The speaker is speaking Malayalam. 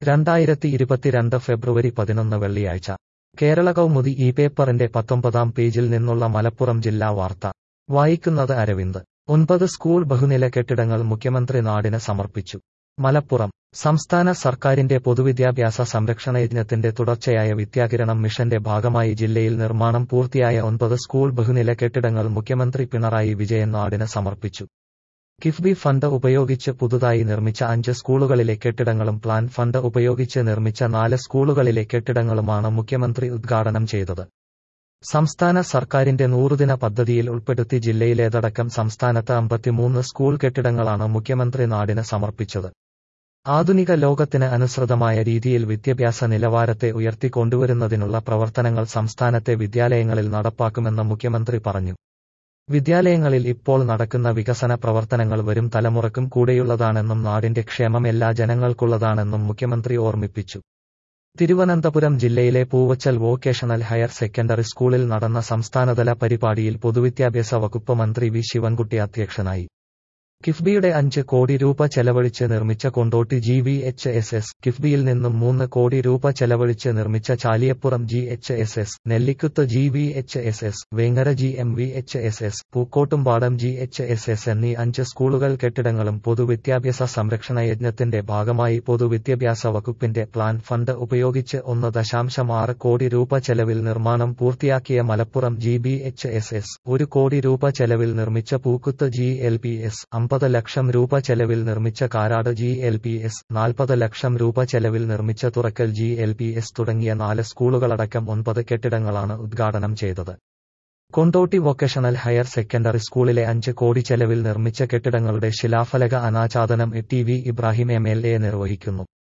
രണ്ടായിരത്തി ഇരുപത്തിരണ്ട് ഫെബ്രുവരി പതിനൊന്ന് വെള്ളിയാഴ്ച കേരള കൗമുദി ഈ പേപ്പറിന്റെ പത്തൊമ്പതാം പേജിൽ നിന്നുള്ള മലപ്പുറം ജില്ലാ വാർത്ത വായിക്കുന്നത് അരവിന്ദ് ഒൻപത് സ്കൂൾ ബഹുനില കെട്ടിടങ്ങൾ മുഖ്യമന്ത്രി നാടിന് സമർപ്പിച്ചു മലപ്പുറം സംസ്ഥാന സർക്കാരിന്റെ പൊതുവിദ്യാഭ്യാസ സംരക്ഷണ യജ്ഞത്തിന്റെ തുടർച്ചയായ വിദ്യാകിരണം മിഷന്റെ ഭാഗമായി ജില്ലയിൽ നിർമ്മാണം പൂർത്തിയായ ഒൻപത് സ്കൂൾ ബഹുനില കെട്ടിടങ്ങൾ മുഖ്യമന്ത്രി പിണറായി വിജയൻ നാടിന് സമർപ്പിച്ചു കിഫ്ബി ഫണ്ട് ഉപയോഗിച്ച് പുതുതായി നിർമ്മിച്ച അഞ്ച് സ്കൂളുകളിലെ കെട്ടിടങ്ങളും പ്ലാൻ ഫണ്ട് ഉപയോഗിച്ച് നിർമ്മിച്ച നാല് സ്കൂളുകളിലെ കെട്ടിടങ്ങളുമാണ് മുഖ്യമന്ത്രി ഉദ്ഘാടനം ചെയ്തത് സംസ്ഥാന സർക്കാരിന്റെ നൂറുദിന പദ്ധതിയിൽ ഉൾപ്പെടുത്തി ജില്ലയിലേതടക്കം സംസ്ഥാനത്ത് അമ്പത്തിമൂന്ന് സ്കൂൾ കെട്ടിടങ്ങളാണ് മുഖ്യമന്ത്രി നാടിന് സമർപ്പിച്ചത് ആധുനിക ലോകത്തിന് അനുസൃതമായ രീതിയിൽ വിദ്യാഭ്യാസ നിലവാരത്തെ ഉയർത്തിക്കൊണ്ടുവരുന്നതിനുള്ള പ്രവർത്തനങ്ങൾ സംസ്ഥാനത്തെ വിദ്യാലയങ്ങളിൽ നടപ്പാക്കുമെന്ന് മുഖ്യമന്ത്രി പറഞ്ഞു വിദ്യാലയങ്ങളിൽ ഇപ്പോൾ നടക്കുന്ന വികസന പ്രവർത്തനങ്ങൾ വരും തലമുറക്കും കൂടെയുള്ളതാണെന്നും നാടിന്റെ ക്ഷേമം എല്ലാ ജനങ്ങൾക്കുള്ളതാണെന്നും മുഖ്യമന്ത്രി ഓർമ്മിപ്പിച്ചു തിരുവനന്തപുരം ജില്ലയിലെ പൂവച്ചൽ വൊക്കേഷണൽ ഹയർ സെക്കൻഡറി സ്കൂളിൽ നടന്ന സംസ്ഥാനതല പരിപാടിയിൽ പൊതുവിദ്യാഭ്യാസ വകുപ്പ് മന്ത്രി വി ശിവൻകുട്ടി അധ്യക്ഷനായി കിഫ്ബിയുടെ അഞ്ച് കോടി രൂപ ചെലവഴിച്ച് നിർമ്മിച്ച Kondotty G V H S S കിഫ്ബിയിൽ നിന്നും മൂന്ന് കോടി രൂപ ചെലവഴിച്ച് നിർമ്മിച്ച Chaliyappuram G H S S Nellikuth G V H S S Vengara G M V H S S Pookkottumpadam G H S S എന്നീ അഞ്ച് സ്കൂളുകൾ കെട്ടിടങ്ങളും പൊതുവിദ്യാഭ്യാസ സംരക്ഷണ യജ്ഞത്തിന്റെ ഭാഗമായി പൊതുവിദ്യാഭ്യാസ വകുപ്പിന്റെ പ്ലാൻ ഫണ്ട് ഉപയോഗിച്ച് ഒന്ന് ദശാംശം ആറ് കോടി രൂപ ചെലവിൽ നിർമ്മാണം പൂർത്തിയാക്കിയ Malappuram G B H S S ഒരു കോടി രൂപ ചെലവിൽ നിർമ്മിച്ച Pookkuth G L P S അമ്പത് ലക്ഷം രൂപ ചെലവിൽ നിർമ്മിച്ച Karad G L P S നാൽപ്പത് ലക്ഷം രൂപ ചെലവിൽ നിർമ്മിച്ച Thurakkal G L P S തുടങ്ങിയ നാല് സ്കൂളുകളടക്കം ഒൻപത് കെട്ടിടങ്ങളാണ് ഉദ്ഘാടനം ചെയ്തത് കൊണ്ടോട്ടി വൊക്കേഷണൽ ഹയർ സെക്കൻഡറി സ്കൂളിലെ അഞ്ച് കോടി ചെലവിൽ നിർമ്മിച്ച കെട്ടിടങ്ങളുടെ ശിലാഫലക അനാച്ഛാദനം T V Ibrahim M L A നിർവഹിക്കുന്നു